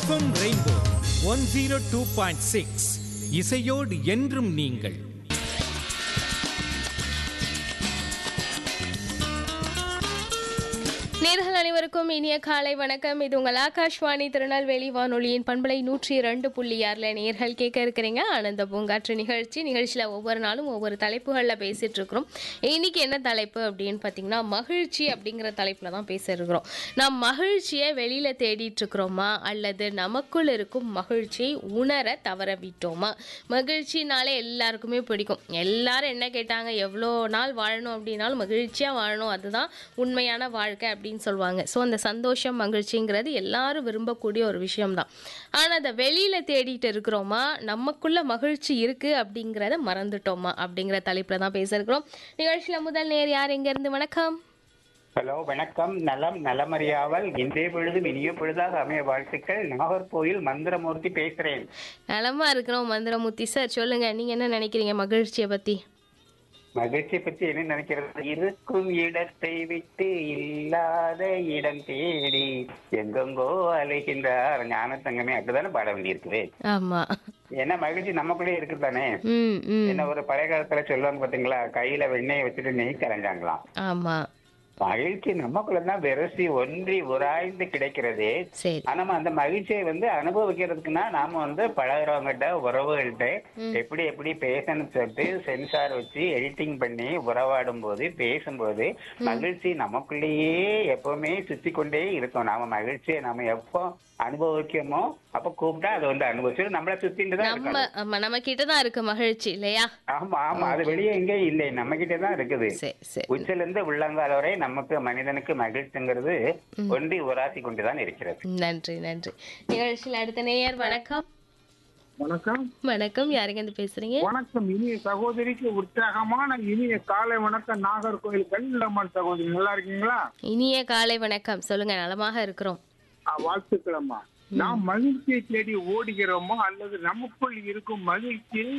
FM Rainbow one zero two point six இசையோடு என்றும் நீங்கள் நேர்கள் அனைவருக்கும் இனிய காலை வணக்கம் இது உங்கள் ஆகாஷ்வாணி திருநெல்வேலி வானொலியின் பண்பலை நூற்றி இரண்டு புள்ளி ஆறில் நேர்கள் கேட்க இருக்கிறீங்க ஆனந்த பூங்காற்று நிகழ்ச்சி நிகழ்ச்சியில் ஒவ்வொரு நாளும் ஒவ்வொரு தலைப்புகளில் பேசிட்டு இருக்கிறோம் இன்னைக்கு என்ன தலைப்பு அப்படின்னு பார்த்தீங்கன்னா மகிழ்ச்சி அப்படிங்கிற தலைப்பில் தான் பேச இருக்கிறோம் நாம் மகிழ்ச்சியை வெளியில் தேடிட்டு இருக்கிறோமா அல்லது நமக்குள் இருக்கும் மகிழ்ச்சியை உணர தவற விட்டோமா மகிழ்ச்சினாலே எல்லாருக்குமே பிடிக்கும் எல்லாரும் என்ன கேட்டாங்க எவ்வளோ நாள் வாழணும் அப்படின்னாலும் மகிழ்ச்சியாக வாழணும் அதுதான் உண்மையான வாழ்க்கை அப்படின்னு சொல்லுவாங்க ஸோ அந்த சந்தோஷம் மகிழ்ச்சிங்கிறது எல்லாரும் விரும்பக்கூடிய ஒரு விஷயம்தான் ஆனால் அதை வெளியில் தேடிட்டு இருக்கிறோமா நமக்குள்ள மகிழ்ச்சி இருக்குது அப்படிங்கிறத மறந்துட்டோமா அப்படிங்கிற தலைப்பில் தான் பேச இருக்கிறோம் நிகழ்ச்சியில் முதல் நேர் யார் எங்கேருந்து வணக்கம் ஹலோ வணக்கம் நலம் நலமறியாவல் இன்றைய பொழுதும் இனிய பொழுதாக அமைய வாழ்த்துக்கள் நாகர்கோயில் மந்திரமூர்த்தி பேசுறேன் நலமா இருக்கிறோம் மந்திரமூர்த்தி சார் சொல்லுங்க நீங்க என்ன நினைக்கிறீங்க மகிழ்ச்சியை பத்தி மகிழ்ச்சி பற்றி என்ன நினைக்கிறது இருக்கும் இடத்தை விட்டு இல்லாத இடம் தேடி எங்கெங்கோ அலைகின்றார் ஞான தங்கமே அப்படிதானே பாட வேண்டியிருக்குது ஆமா ஏன்னா மகிழ்ச்சி நமக்குள்ளே இருக்குது தானே ம் ம் என்ன ஒரு பழைய காலத்துல சொல்லுவாங்க பாத்தீங்களா கையில வெண்ணெயை வச்சுட்டு நெய் கரைஞ்சாங்களாம் ஆமா மகிழ்ச்சி நமக்குள்ளதான் விரசி ஒன்றி உராய்ந்து கிடைக்கிறது சரி ஆனா நம்ம அந்த மகிழ்ச்சியை வந்து அனுபவிக்கிறதுக்குன்னா நாம வந்து பழகிறவங்ககிட்ட உறவுகள்கிட்ட எப்படி எப்படி பேசணும்னு சொல்லிட்டு சென்சார் வச்சு எடிட்டிங் பண்ணி உறவாடும் போது பேசும்போது மகிழ்ச்சி நமக்குள்ளேயே எப்பவுமே சுத்தி கொண்டே இருக்கும் நாம மகிழ்ச்சியை நாம எப்போ அனுபவிக்கமோ அப்ப கூப்பிட்டா அதை வந்து அனுபவிச்சு நம்மள சுத்திட்டு தான் நம்ம இருக்கணும் ஆமா நம்ம கிட்ட தான் இருக்கு மகிழ்ச்சி இல்லையா ஆமா ஆமா அது வெளியே எங்கேயும் இல்லை நம்ம கிட்ட தான் இருக்குது சரி சரி உச்சில இருந்து உள்ளங்கால் வரை நமக்கு மனிதனுக்கு மகிழ்ச்சிங்கிறது ஒன்றி உராசி கொண்டுதான் இருக்கிறது நன்றி நன்றி நிகழ்ச்சியில் அடுத்த நேயர் வணக்கம் வணக்கம் வணக்கம் யாருங்க இருந்து பேசுறீங்க வணக்கம் இனிய சகோதரிக்கு உற்சாகமான இனிய காலை வணக்கம் நாகர்கோவில் கல்லம்மன் சகோதரி நல்லா இருக்கீங்களா இனிய காலை வணக்கம் சொல்லுங்க நலமாக இருக்கிறோம் ஆ, வாழ்த்துக்களம்மா நாம் மகிழ்ச்சியை தேடி ஓடுகிறோமா அல்லது நமக்குள் இருக்கும் மகிழ்ச்சியை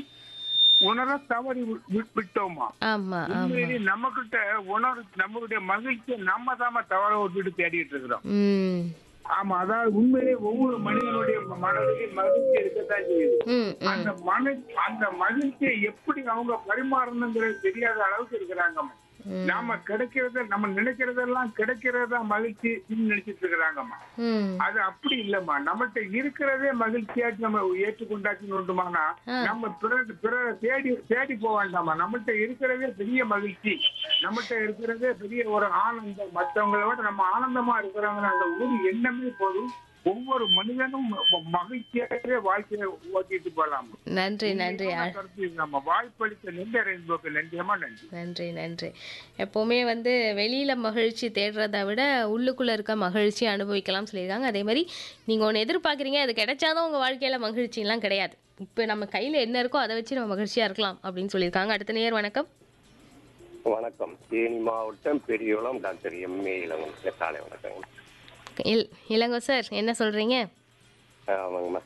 உணர தவறி வி- வி- விட்டோமா ஆமா ஆமா உண்மையிலேயே நம்மகிட்ட உணர் நம்மளுடைய மகிழ்ச்சியை நம்ம தாம தவற விட்டுட்டு தேடிட்டு இருக்கிறோம் ம் ஆமா அதாவது உண்மையிலேயே ஒவ்வொரு மனிதனுடைய மனதிலும் மகிழ்ச்சி இருக்கத்தான் செய்யுது ம் ம் அந்த மன அந்த மகிழ்ச்சியை எப்படி அவங்க பரிமாறணுங்கிறது தெரியாத அளவுக்கு இருக்கிறாங்க நாம கிடைக்கிறத நம்ம நினைக்கிறதெல்லாம் கிடைக்கிறதா மகிழ்ச்சி நினைச்சிட்டு இருக்கிறாங்கம்மா ம் அது அப்படி இல்லம்மா நம்மகிட்ட இருக்கிறதே மகிழ்ச்சியாச்சு நம்ம ஏற்றுக்கொண்டாச்சுன்னு உண்டுமானா நம்ம பிற பிற தேடி தேடி போக வேண்டாமா நம்மகிட்ட இருக்கிறதே பெரிய மகிழ்ச்சி நம்மகிட்ட இருக்கிறதே பெரிய ஒரு ஆனந்தம் மற்றவங்களை விட நம்ம ஆனந்தமா இருக்கிறவங்க அந்த ஒரு எண்ணமே போதும் ஒவ்வொரு மனிதனும் ம- மகிழ்ச்சியாகவே வாழ்க்கையை ஓட்டிட்டு போலாம் நன்றி நன்றி ஆ- கருத்து நம்ம வாய்ப்பளித்த நெஞ்ச ரெயின்போக்கு நன்றியமா நன்றி நன்றி நன்றி எப்போவுமே வந்து வெளியில் மகிழ்ச்சி தேடுறதை விட உள்ளுக்குள்ளே இருக்க மகிழ்ச்சி அனுபவிக்கலாம் சொல்லியிருக்காங்க அதே மாதிரி நீங்கள் ஒன்று எதிர்பார்க்குறீங்க அது கிடைச்சாதான் உங்கள் வாழ்க்கையில் மகிழ்ச்சிலாம் கிடையாது இப்போ நம்ம கையில் என்ன இருக்கோ அதை வச்சு நம்ம மகிழ்ச்சியாக இருக்கலாம் அப்படின்னு சொல்லியிருக்காங்க அடுத்த நேர் வணக்கம் வணக்கம் தேனி மாவட்டம் பெரியகுளம் டாக்டர் எம்ஏ இளவன் காலை வணக்கம் இல் இளங்கோ சார் என்ன சொல்கிறீங்க ஆமாங்கம்மா